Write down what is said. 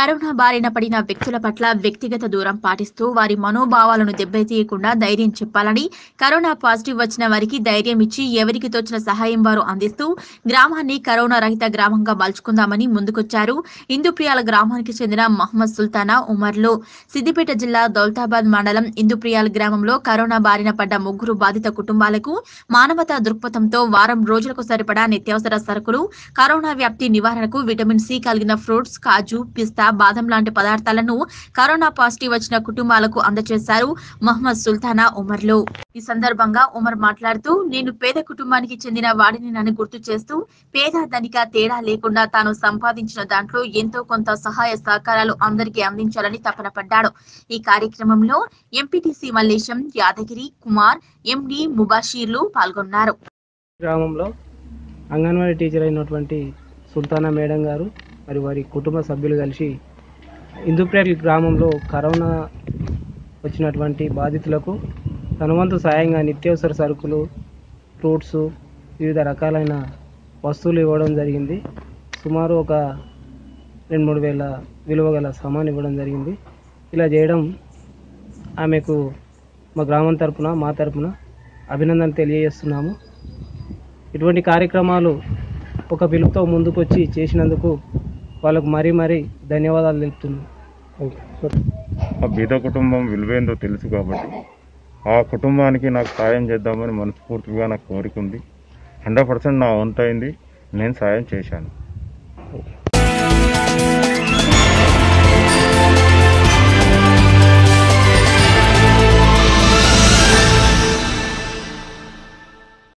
corona బారిన పడిన వ్యక్తుల పట్ల వ్యక్తిగత దూరం పాటిస్తూ వారి మనోభావాలను దెబ్బతీయకుండా ధైర్యం చెప్పాలని కరోనా పాజిటివ్ వచ్చిన వారికి ధైర్యం ఇచ్చి ఎవరికి తోచిన సహాయం వారు అందిస్తూ గ్రామాన్ని కరోనా రహిత గ్రామంగా మలుచుకుందామని ముందుకొచ్చారు ఇందుప్రియాల గ్రామానికి చెందిన మహమ్మద్ సుల్తానా ఉమర్లు సిద్దిపేట జిల్లా దౌలతాబాద్ మండలం ఇందుప్రియాల గ్రామంలో కరోనా బారిన పడ్డ ముగ్గురు బాధిత కుటుంబాలకు మానవతా దృక్పథంతో వారం రోజులకు సరిపడా నిత్యావసర సరుకులు కరోనా వ్యాప్తి నివారణకు విటమిన్ సి కలిగిన ఫ్రూట్స్ కాజు పిస్తా బాదం లాంటి పదార్థాలను కరోనా పాజిటివ్ వచ్చిన కుటుంబాలకు అందజేశారు మహమ్మద్ సుల్తానా ఉమర్లు ఈ సందర్భంగా ఉమర్ మాట్లాడుతూ నేను పేద కుటుంబానికి చెందిన వాడిని నన్ను గుర్తు చేస్తూ పేద ధనిక తేడా లేకుండా తాను సంపాదించిన దాంట్లో ఎంతో కొంత సహాయ సహకారాలు అందరికీ అందించాలని తపన పడ్డాడు ఈ కార్యక్రమంలో ఎంపీటీసీ మల్లేశం యాదగిరి కుమార్ ఎండి ముబాషీర్లు పాల్గొన్నారు గ్రామంలో అంగన్వాడీ టీచర్ అయినటువంటి సుల్తానా మేడం గారు మరి వారి కుటుంబ సభ్యులు కలిసి ఇందుప్రేట గ్రామంలో కరోనా వచ్చినటువంటి బాధితులకు తన వంతు సాయంగా నిత్యావసర సరుకులు ఫ్రూట్స్ వివిధ రకాలైన వస్తువులు ఇవ్వడం జరిగింది సుమారు ఒక రెండు మూడు వేల విలువ గల సామాన్ ఇవ్వడం జరిగింది ఇలా చేయడం ఆమెకు మా గ్రామం తరపున మా తరపున అభినందన తెలియజేస్తున్నాము ఇటువంటి కార్యక్రమాలు ఒక పిలుపుతో ముందుకొచ్చి చేసినందుకు వాళ్ళకు మరీ మరీ ధన్యవాదాలు తెలుపుతున్నాను ఆ బీద కుటుంబం విలువేందో తెలుసు కాబట్టి ఆ కుటుంబానికి నాకు సాయం చేద్దామని మనస్ఫూర్తిగా నాకు కోరిక ఉంది హండ్రెడ్ పర్సెంట్ నా వంతు అయింది నేను సాయం చేశాను